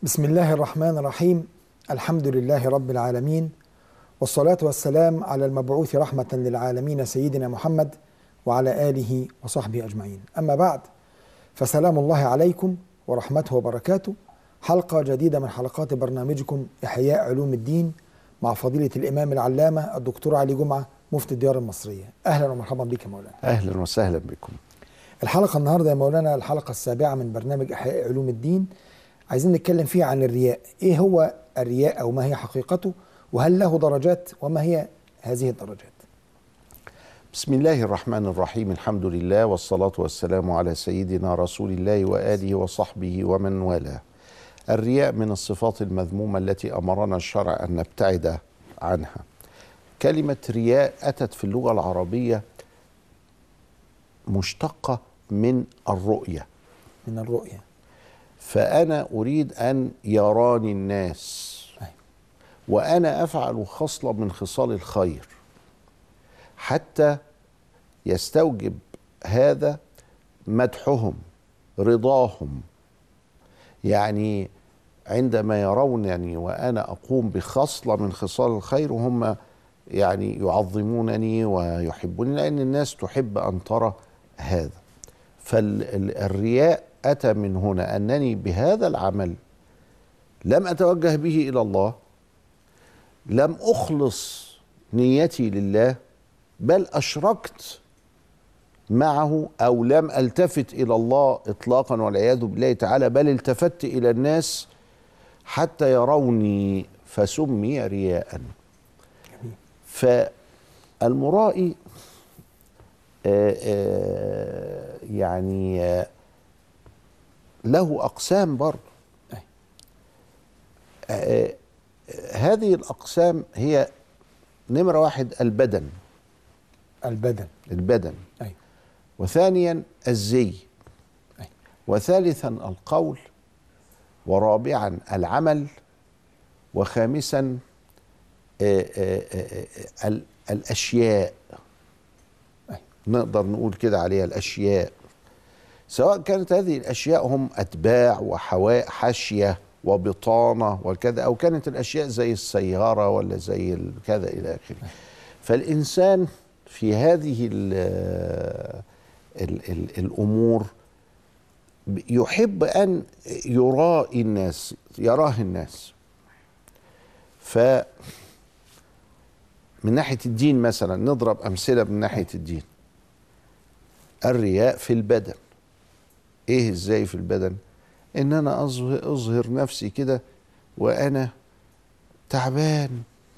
بسم الله الرحمن الرحيم الحمد لله رب العالمين والصلاة والسلام على المبعوث رحمة للعالمين سيدنا محمد وعلى آله وصحبه أجمعين أما بعد فسلام الله عليكم ورحمته وبركاته حلقة جديدة من حلقات برنامجكم إحياء علوم الدين مع فضيلة الإمام العلامة الدكتور علي جمعة مفتي الديار المصرية أهلا ومرحبا بك يا مولانا اهلا وسهلا بكم الحلقة النهاردة يا مولانا الحلقة السابعة من برنامج إحياء علوم الدين عايزين نتكلم فيها عن الرياء إيه هو الرياء أو ما هي حقيقته وهل له درجات وما هي هذه الدرجات بسم الله الرحمن الرحيم الحمد لله والصلاة والسلام على سيدنا رسول الله وآله وصحبه ومن والاه الرياء من الصفات المذمومة التي أمرنا الشرع أن نبتعد عنها كلمة رياء أتت في اللغة العربية مشتقة من الرؤية من الرؤية فأنا أريد أن يراني الناس أيوة. وأنا أفعل خصلة من خصال الخير حتى يستوجب هذا مدحهم رضاهم يعني عندما يرونني وأنا أقوم بخصلة من خصال الخير وهم يعني يعظمونني ويحبوني لأن الناس تحب أن ترى هذا فالرياء أتى من هنا أنني بهذا العمل لم أتوجه به إلى الله لم أخلص نيتي لله بل أشركت معه أو لم ألتفت إلى الله إطلاقا والعياذ بالله تعالى بل التفت إلى الناس حتى يروني فسمي رياء فالمرائي آه، آه، يعني آه، له أقسام برضه أي. آه، هذه الأقسام هي نمرة واحد البدن البدن البدن أيوة. وثانيا الزي أي. وثالثا القول ورابعا العمل وخامسا آه، آه، آه، آه، ال- الاشياء أي. نقدر نقول كده عليها الاشياء سواء كانت هذه الاشياء هم اتباع وحواء حاشيه وبطانه وكذا او كانت الاشياء زي السياره ولا زي ال- كذا الى اخره فالانسان في هذه ال ال ال الامور يحب ان يرائي الناس يراه الناس ف من ناحيه الدين مثلا نضرب امثله من ناحيه الدين الرياء في البدن ايه ازاي في البدن ان انا اظهر, أظهر نفسي كده وانا تعبان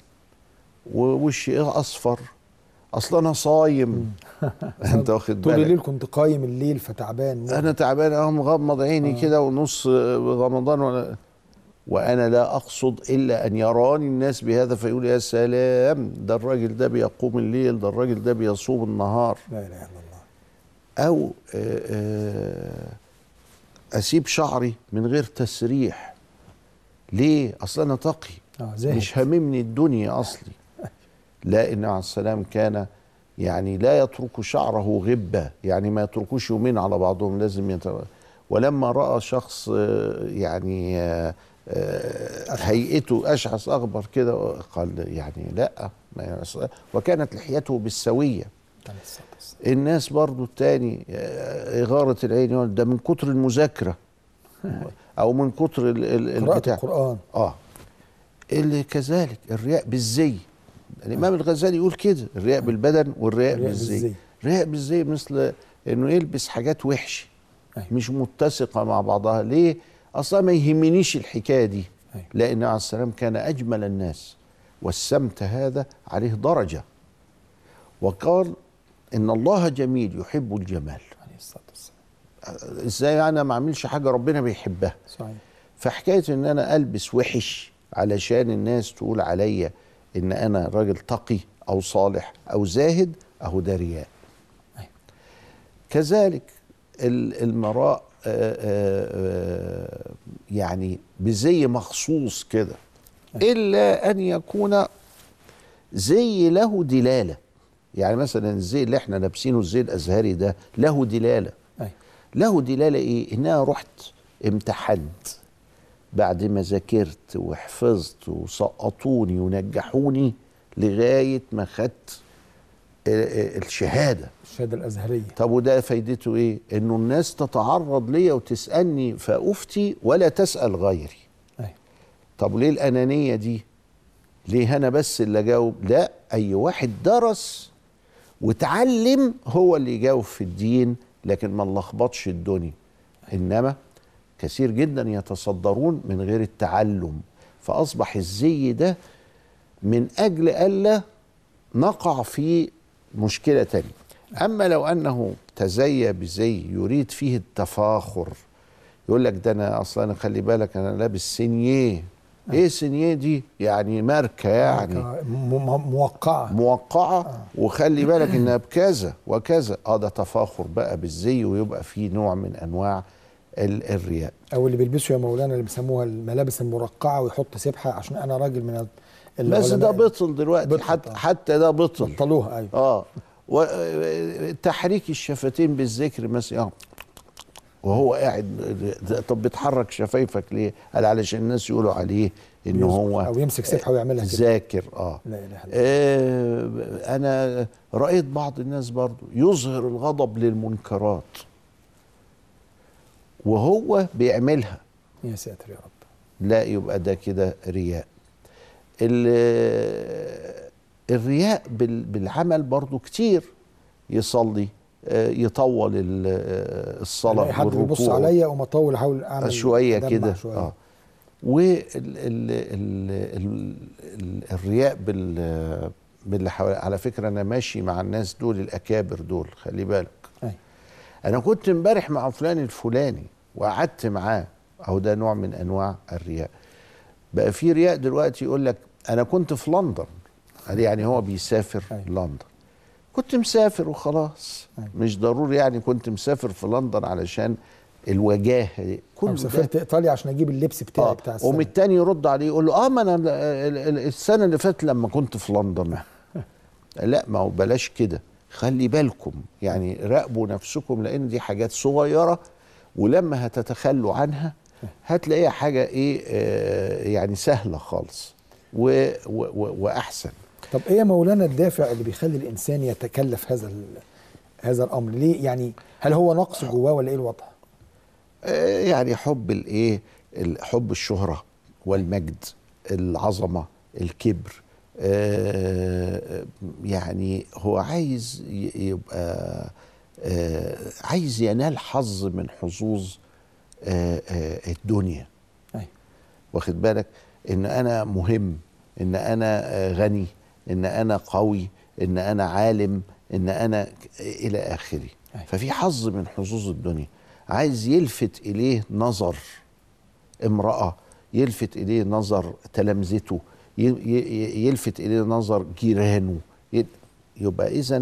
ووشي اصفر اصل انا صايم انت واخد طول بالك الليل كنت قايم الليل فتعبان انا تعبان اهو مغمض عيني آه. كده ونص رمضان ولا وانا لا اقصد الا ان يراني الناس بهذا فيقول يا سلام ده الراجل ده بيقوم الليل ده الراجل ده بيصوم النهار لا اله الا الله او آه، آه، اسيب شعري من غير تسريح ليه اصل انا تقي اه زاهد مش هاممني الدنيا اصلي لا النبي عليه السلام كان يعني لا يترك شعره غبه يعني ما يتركوش يومين على بعضهم لازم يت... ولما راى شخص آه، يعني آه، آه، هيئته اشعث اغبر كده قال يعني لا ما يص- وكانت لحيته بالسويه عليه الصلاة والسلام. الناس برضو التاني آه، إغارة العين يقول ده من كتر المذاكرة أو من كتر ال- ال- قراءة البتاع القرآن اه اللي كذلك الرياء بالزي الامام الغزالي يقول كده الرياء بالبدن والرياء الرياء بالزي بالزي. الرياء بالزي مثل انه يلبس حاجات وحشه أيوة. مش متسقه مع بعضها ليه اصلا ما يهمنيش الحكايه دي أيوة. لان عليه السلام كان اجمل الناس والسمت هذا عليه درجه وقال ان الله جميل يحب الجمال عليه الصلاة والسلام ازاي انا ما اعملش حاجه ربنا بيحبها صحيح فحكايه ان انا البس وحش علشان الناس تقول عليا ان انا راجل تقي او صالح او زاهد اهو ده رياء أيوة. كذلك ال- المراء آه، آه، آه، يعني بزي مخصوص كده الا ان يكون زي له دلاله يعني مثلا الزي اللي احنا لابسينه الزي الازهري ده له دلاله أيوة. له دلاله ايه ان انا رحت امتحنت بعد ما ذاكرت وحفظت وسقطوني ونجحوني لغايه ما خدت ال- ال- الشهاده الشهاده الازهريه طب وده فايدته ايه انه الناس تتعرض ليا وتسالني فافتي ولا تسال غيري أيوة. طب ليه الانانيه دي ليه انا بس اللي اجاوب لا اي واحد درس وتعلم هو اللي يجاوب في الدين لكن ما نلخبطش الدنيا انما كثير جدا يتصدرون من غير التعلم فاصبح الزي ده من اجل الا نقع في مشكله تانية اما لو انه تزي بزي يريد فيه التفاخر يقول لك ده انا اصلا خلي بالك انا لابس سينيه ايه سينيه دي يعني ماركه يعني م- م- موقعه موقعه وخلي بالك انها بكذا وكذا اه ده تفاخر بقى بالزي ويبقى فيه نوع من انواع ال- الرياء او اللي بيلبسوا يا مولانا اللي بيسموها الملابس المرقعه ويحط سبحه عشان انا راجل من ال- بس ده العلماء بطل دلوقتي بطل حتى طبعا. حتى ده بطل بطلوها ايوه اه وتحريك الشفتين بالذكر مثلا آه. وهو قاعد ده- طب بتحرك شفايفك ليه؟ قال علشان الناس يقولوا عليه ان هو او يمسك سبحه ويعملها كده ذاكر اه لا اله الا الله آه، انا رايت بعض الناس برضو يظهر الغضب للمنكرات وهو بيعملها يا ساتر يا رب لا يبقى ده كده رياء ال- الرياء بال- بالعمل برضو كتير يصلي آه، يطول ال- آه، الصلاة الاقي حد بيبص والركوع. عليا وما اطول احاول اعمل شويه أدمع كده شوية. اه والرياء بال باللي حوالي على فكره انا ماشي مع الناس دول الاكابر دول خلي بالك أي. انا كنت امبارح مع فلان الفلاني وقعدت معاه اهو ده نوع من انواع الرياء بقى في رياء دلوقتي يقول لك انا كنت في لندن قال يعني هو بيسافر أي. لندن كنت مسافر وخلاص أي. مش ضروري يعني كنت مسافر في لندن علشان الوجاهه كل او ده سافرت ايطاليا عشان اجيب اللبس بتاعي اه بتاع السنة. ومن التاني يرد عليه يقول له اه ما انا ال- ال- السنه اللي فاتت لما كنت في لندن لا ما هو بلاش كده خلي بالكم يعني راقبوا نفسكم لان دي حاجات صغيره ولما هتتخلوا عنها هتلاقيها حاجه ايه آه يعني سهله خالص و و و واحسن طب ايه يا مولانا الدافع اللي بيخلي الانسان يتكلف هذا ال- هذا الامر ليه يعني هل هو نقص جواه ولا ايه الوضع آه، يعني حب الايه ال- حب الشهرة والمجد العظمة الكبر آه، يعني هو عايز ي- يبقى آه، عايز ينال حظ من حظوظ آه، آه، الدنيا أي. واخد بالك ان انا مهم ان انا آه، غني ان انا قوي ان انا عالم ان انا ك- الى اخره أي. ففي حظ من حظوظ الدنيا عايز يلفت اليه نظر امراه يلفت اليه نظر تلامذته ي- ي- يلفت اليه نظر جيرانه ي- يبقى اذا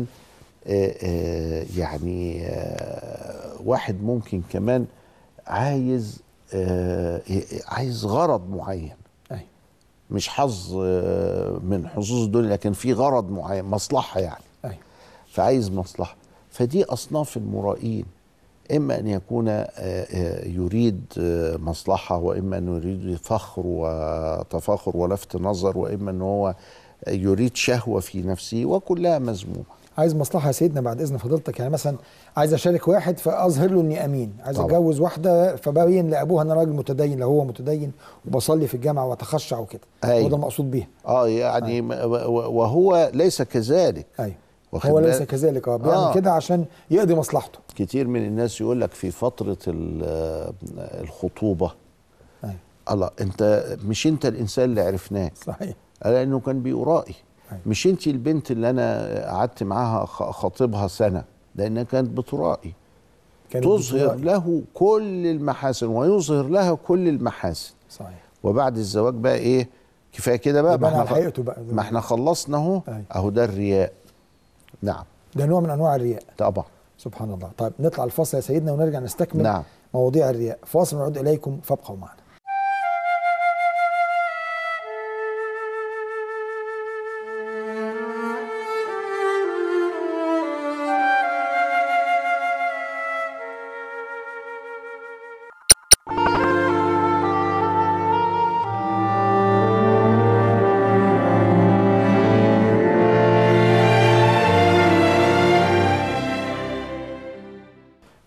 يعني آه، واحد ممكن كمان عايز آه، ي- عايز غرض معين أي. مش حظ آه، من حظوظ الدنيا لكن في غرض معين مصلحه يعني أي. فعايز مصلحه فدي اصناف المرائين اما ان يكون آه، آه، يريد آه، مصلحه واما انه يريد فخر وتفاخر ولفت نظر واما ان هو يريد شهوه في نفسه وكلها مذمومه عايز مصلحه يا سيدنا بعد اذن فضيلتك يعني مثلا عايز اشارك واحد فاظهر له اني امين عايز طبعا. اتجوز واحده فبين لابوها ان انا راجل متدين لو هو متدين وبصلي في الجامعه واتخشع وكده أيوة. هو ده المقصود بيها اه يعني م- و- وهو ليس كذلك ايوه واخد هو ليس بالك؟ كذلك هو بيعمل آه. كده عشان يقضي مصلحته كتير من الناس يقول لك في فتره ال- الخطوبه ايوه الله انت مش انت الانسان اللي عرفناك صحيح لانه كان بيرائي أيوة. مش انت البنت اللي انا قعدت معاها خ- خاطبها سنه لانها كانت بترائي كانت تظهر بترائي. له كل المحاسن ويظهر لها كل المحاسن صحيح وبعد الزواج بقى ايه كفايه كده بقى يبان ما على احنا حقيقته بقى ما احنا خلصنا اهو أيوة. اهو ده الرياء نعم ده نوع من انواع الرياء طبعا سبحان الله طيب نطلع الفاصل يا سيدنا ونرجع نستكمل نعم. مواضيع الرياء فاصل ونعود اليكم فابقوا معنا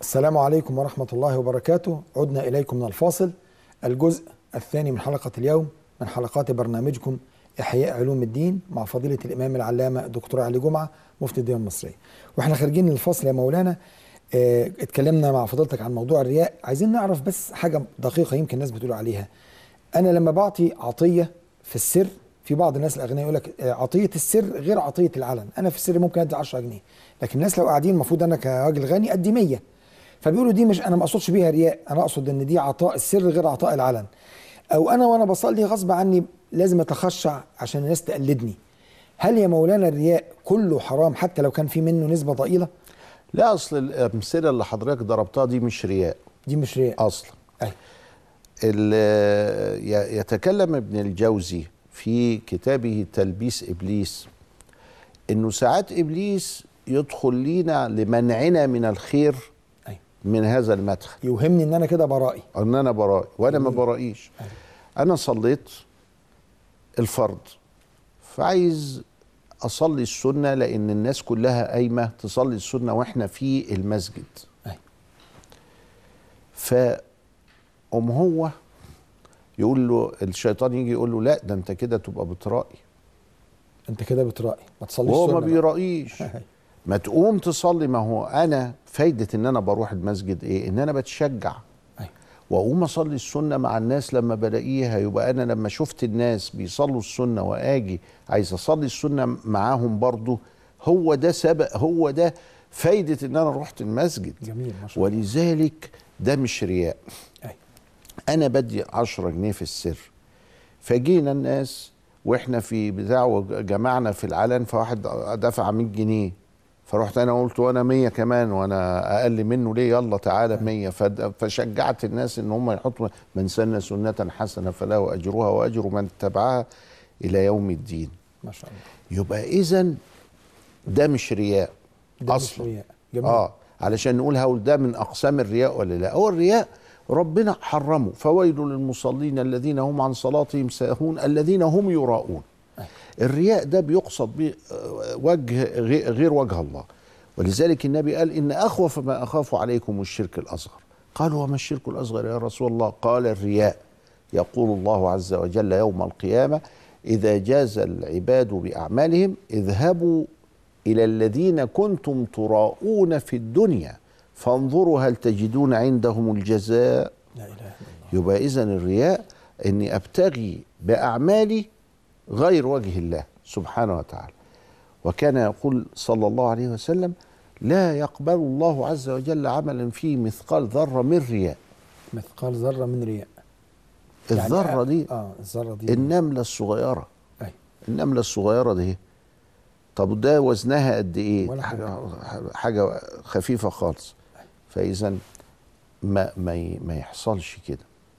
السلام عليكم ورحمة الله وبركاته عدنا إليكم من الفاصل الجزء الثاني من حلقة اليوم من حلقات برنامجكم إحياء علوم الدين مع فضيلة الإمام العلامة الدكتور علي جمعة مفتي الديوان المصرية وإحنا خارجين من الفصل يا مولانا اه اتكلمنا مع فضيلتك عن موضوع الرياء عايزين نعرف بس حاجة دقيقة يمكن الناس بتقول عليها أنا لما بعطي عطية في السر في بعض الناس الاغنياء يقول لك عطيه السر غير عطيه العلن انا في السر ممكن ادي 10 جنيه لكن الناس لو قاعدين المفروض انا كراجل غني ادي 100 فبيقولوا دي مش انا ما اقصدش بيها رياء انا اقصد ان دي عطاء السر غير عطاء العلن او انا وانا بصلي غصب عني لازم اتخشع عشان الناس تقلدني هل يا مولانا الرياء كله حرام حتى لو كان في منه نسبه ضئيله لا اصل الامثله اللي حضرتك ضربتها دي مش رياء دي مش رياء اصلا أي. ال- ي- يتكلم ابن الجوزي في كتابه تلبيس ابليس انه ساعات ابليس يدخل لينا لمنعنا من الخير أي. من هذا المدخل يوهمني ان انا كده برائي ان انا برائي وانا ما برائيش أي. انا صليت الفرض فعايز اصلي السنه لان الناس كلها قايمه تصلي السنه واحنا في المسجد أي. فقوم هو يقول له الشيطان يجي يقول له لا ده انت كده تبقى بترائي انت كده بترائي ما تصليش وهو سنة ما بقى. بيرائيش ما تقوم تصلي ما هو انا فايده ان انا بروح المسجد ايه ان انا بتشجع أي. واقوم اصلي السنه مع الناس لما بلاقيها يبقى انا لما شفت الناس بيصلوا السنه واجي عايز اصلي السنه معاهم برضو هو ده سبق هو ده فايده ان انا رحت المسجد جميل ما شاء الله ولذلك ده مش رياء أي. انا بدي 10 جنيه في السر فجينا الناس واحنا في بتاع وجمعنا في العلن فواحد دفع 100 جنيه فرحت انا قلت وانا 100 كمان وانا اقل منه ليه يلا تعالى 100 فد- فشجعت الناس ان هم يحطوا من سن سنه حسنه فله اجرها واجر من تبعها الى يوم الدين ما شاء الله يبقى اذا ده مش رياء ده مش اصلا رياء جميل اه علشان نقول هقول ده من اقسام الرياء ولا لا هو الرياء ربنا حرمه فويل للمصلين الذين هم عن صلاتهم ساهون الذين هم يراءون الرياء ده بيقصد به آه، وجه غي- غير وجه الله ولذلك النبي قال ان اخوف ما اخاف عليكم الشرك الاصغر قالوا وما الشرك الاصغر يا رسول الله قال الرياء يقول الله عز وجل يوم القيامه اذا جاز العباد باعمالهم اذهبوا الى الذين كنتم تراءون في الدنيا فانظروا هل تجدون عندهم الجزاء لا اله الا الله يبقى اذا الرياء اني ابتغي باعمالي غير وجه الله سبحانه وتعالى وكان يقول صلى الله عليه وسلم لا يقبل الله عز وجل عملا فيه مثقال ذره من رياء مثقال ذره من رياء يعني الذره دي اه الذره دي النمله الصغيره أي. النمله الصغيره دي طب ده وزنها قد ايه ولا حاجه حاجه خفيفه خالص فاذا ما ما ي- ما يحصلش كده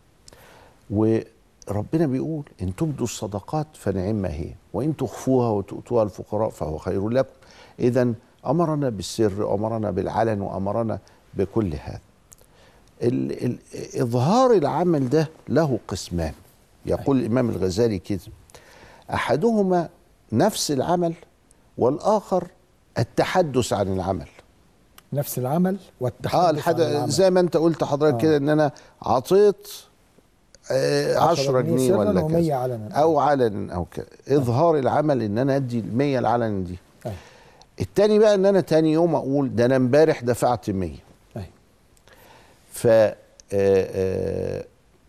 وربنا بيقول ان تبدوا الصدقات فنعم هي وان تخفوها وتؤتوها الفقراء فهو خير لكم اذا امرنا بالسر امرنا بالعلن وامرنا بكل هذا ال ال اظهار العمل ده له قسمان يقول الامام الغزالي كده احدهما نفس العمل والاخر التحدث عن العمل نفس العمل والتحدث اه عن الحد... العمل. زي ما انت قلت حضرتك آه. كده ان انا عطيت آه 10 10 جنيه سراً ولا و100 كذا علنا او علنا او كده اظهار العمل ان انا ادي ال 100 العلن دي أي. التاني بقى ان انا تاني يوم اقول ده انا امبارح دفعت 100 أي. ف آه، آه،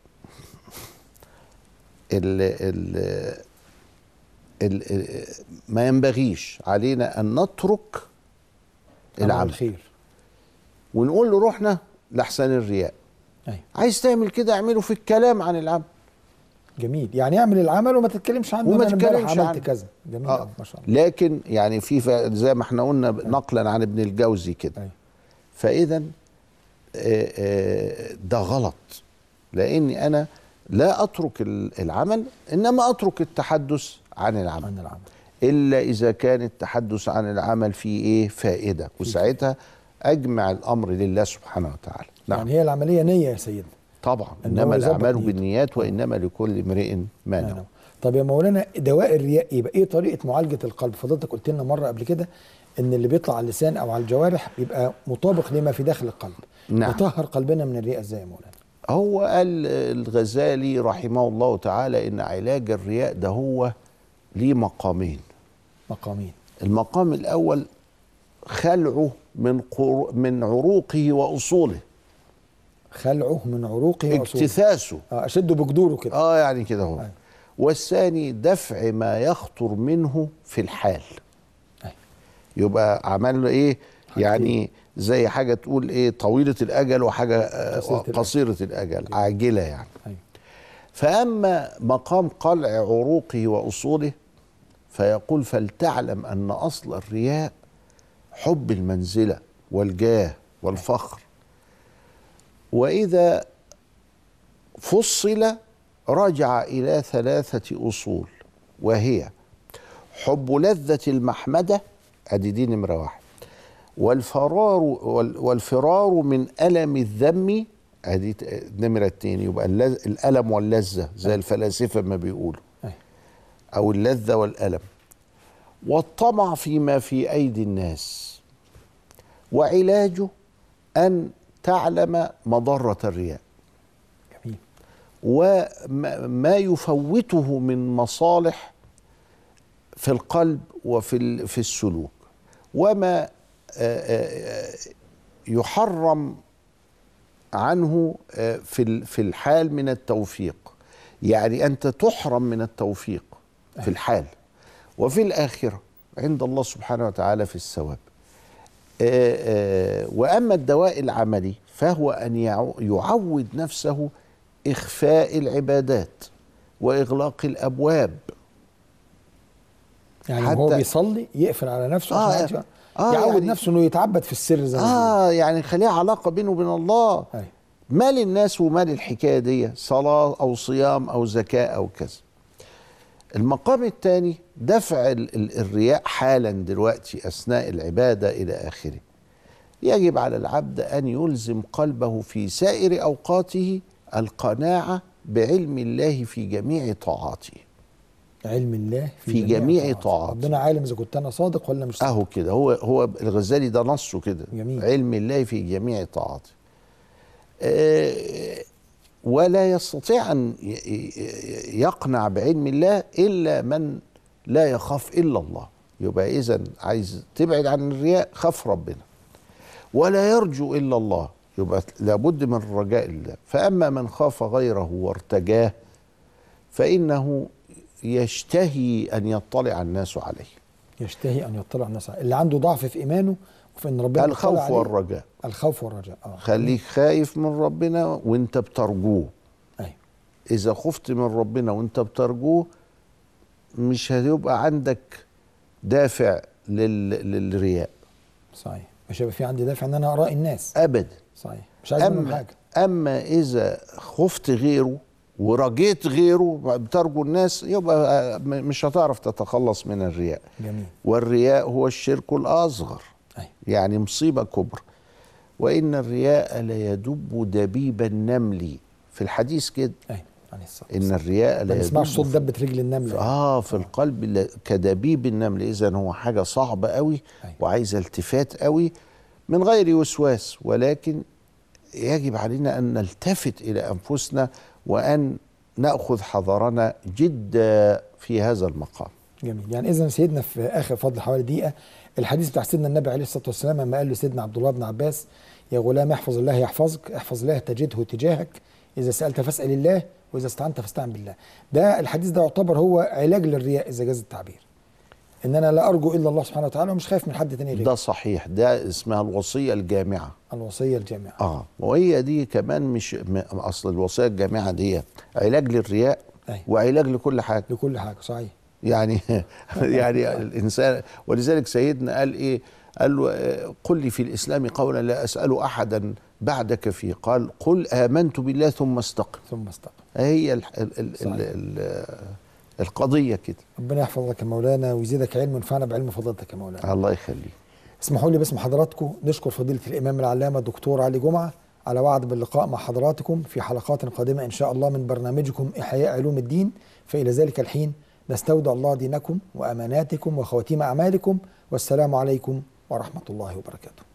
ال ال ال ال ما ينبغيش علينا ان نترك عمل العمل الخير ونقول له روحنا لاحسن الرياء أي. عايز تعمل كده اعمله في الكلام عن العمل جميل يعني اعمل العمل وما تتكلمش عنه وما أنا امبارح تتكلمش عملت عنه. كذا جميل آه. أوي، ما شاء الله لكن يعني في ف- زي ما احنا قلنا نقلا عن ابن الجوزي كده أي. فاذا آه، آه، ده غلط لاني انا لا اترك ال- العمل انما اترك التحدث عن العمل عن العمل الا اذا كان التحدث عن العمل فيه ايه فائده وساعتها اجمع الامر لله سبحانه وتعالى نعم يعني هي العمليه نيه يا سيدنا طبعا إن هو انما يظبط الاعمال نيته. بالنيات وانما لكل امرئ ما ما نوى نوى. طب يا مولانا دواء الرياء ايه بقى ايه طريقه معالجه القلب فضلتك قلت لنا مره قبل كده ان اللي بيطلع على اللسان او على الجوارح بيبقى مطابق لما في داخل القلب نعم. نطهر قلبنا من الرياء ازاي يا مولانا هو قال الغزالي رحمه الله تعالى ان علاج الرياء ده هو ليه مقامين مقامين المقام الاول خلعه من قر... من عروقه واصوله خلعه من عروقه واصوله اجتثاثه آه، اشده بجذوره كده اه يعني كده هو أيوة. والثاني دفع ما يخطر منه في الحال أيوة. يبقى عمل له ايه يعني زي حاجه تقول ايه طويله الاجل وحاجه آه، قصيرة الأجل. قصيره الاجل عاجله يعني أيوة. فاما مقام قلع عروقه واصوله فيقول فلتعلم ان اصل الرياء حب المنزله والجاه والفخر واذا فصل رجع الى ثلاثه اصول وهي حب لذه المحمده ادي دي نمره واحد والفرار وال- والفرار من الم الذم ادي ت- نمره اتنين يبقى اللذ- الالم واللذه زي الفلاسفه ما بيقولوا أيوة. او اللذه والالم والطمع فيما في ايدي الناس وعلاجه ان تعلم مضره الرياء جميل وما ما يفوته من مصالح في القلب وفي ال- في السلوك وما آه، آه، يحرم عنه آه، في ال- في الحال من التوفيق يعني انت تحرم من التوفيق في الحال وفي الاخره عند الله سبحانه وتعالى في الثواب آه، آه، واما الدواء العملي فهو ان يعو- يعود نفسه اخفاء العبادات واغلاق الابواب يعني حتى- هو بيصلي يقفل على نفسه آه، عشان يعرف- آه، يعود يعني- نفسه انه يتعبد في السر زي ما بيقولوا. اه يعني خليها علاقه بينه وبين الله أيوة. مال الناس ومال الحكايه دي صلاه او صيام او زكاه او كذا المقام الثاني دفع ال- ال- الرياء حالا دلوقتي اثناء العباده الى اخره يجب على العبد ان يلزم قلبه في سائر اوقاته القناعه بعلم الله في جميع طاعاته علم الله في, في جميع طاعاته. طاعاته. ربنا عالم اذا كنت انا صادق ولا مش صادق اهو كده هو هو الغزالي ده نصه كده جميل. علم الله في جميع طاعاته آه، ولا يستطيع ان ي- ي- يقنع بعلم الله الا من لا يخاف الا الله يبقى اذا عايز تبعد عن الرياء خاف ربنا ولا يرجو الا الله يبقى لابد من رجاء الله فاما من خاف غيره وارتجاه فانه يشتهي ان يطلع الناس عليه يشتهي ان يطلع الناس عليه. اللي عنده ضعف في ايمانه وفي ان ربنا يطلع الخوف عليه. والرجاء الخوف والرجاء اه خليك خايف من ربنا وانت بترجوه ايوه اذا خفت من ربنا وانت بترجوه مش هيبقى عندك دافع لل... للرياء صحيح مش هيبقى في عندي دافع ان انا ارائي الناس ابدا صحيح مش عايز منهم اما حاجه اما اذا خفت غيره ورجيت غيره بترجو الناس يبقى م- مش هتعرف تتخلص من الرياء جميل والرياء هو الشرك الاصغر ايوه يعني مصيبة كبرى وإن الرياء ليدب دبيب النمل في الحديث كده ايوه عليه الصلاه إن والسلام. الرياء ما لا نسمعش يدب صوت في- دبه رجل النمله آه في القلب لا- كدبيب النمل إذا هو حاجة صعبة قوي أيوة. وعايزة التفات قوي من غير وسواس ولكن يجب علينا أن نلتفت إلى أنفسنا وأن نأخذ حذرنا جدا في هذا المقام جميل يعني اذا سيدنا في اخر فضل حوالي دقيقه الحديث بتاع سيدنا النبي عليه الصلاه والسلام لما قال لسيدنا عبد الله بن عباس يا غلام احفظ الله يحفظك احفظ الله تجده تجاهك اذا سالت فاسال الله واذا استعنت فاستعن بالله ده الحديث ده يعتبر هو علاج للرياء اذا جاز التعبير ان انا لا ارجو الا الله سبحانه وتعالى ومش خايف من حد تاني غيره ده صحيح ده اسمها الوصية الجامعة الوصيه الجامعه اه وهي دي كمان مش م- اصل الوصيه الجامعه دي علاج للرياء أيوة. وعلاج لكل حاجه لكل حاجه صحيح يعني يعني الانسان ولذلك سيدنا قال ايه قال له آه، قل لي في الاسلام قولا لا اسال احدا بعدك فيه قال قل امنت بالله ثم استقم ثم استقم هي ال ال ال صحيح. ال ال القضيه كده ربنا يحفظك يا مولانا ويزيدك علم وينفعنا بعلم فضيلتك يا مولانا الله يخليك اسمحوا لي باسم حضراتكم نشكر فضيلة الإمام العلامة الدكتور علي جمعة على وعد باللقاء مع حضراتكم في حلقات قادمة إن شاء الله من برنامجكم إحياء علوم الدين فإلى ذلك الحين نستودع الله دينكم وأماناتكم وخواتيم أعمالكم والسلام عليكم ورحمة الله وبركاته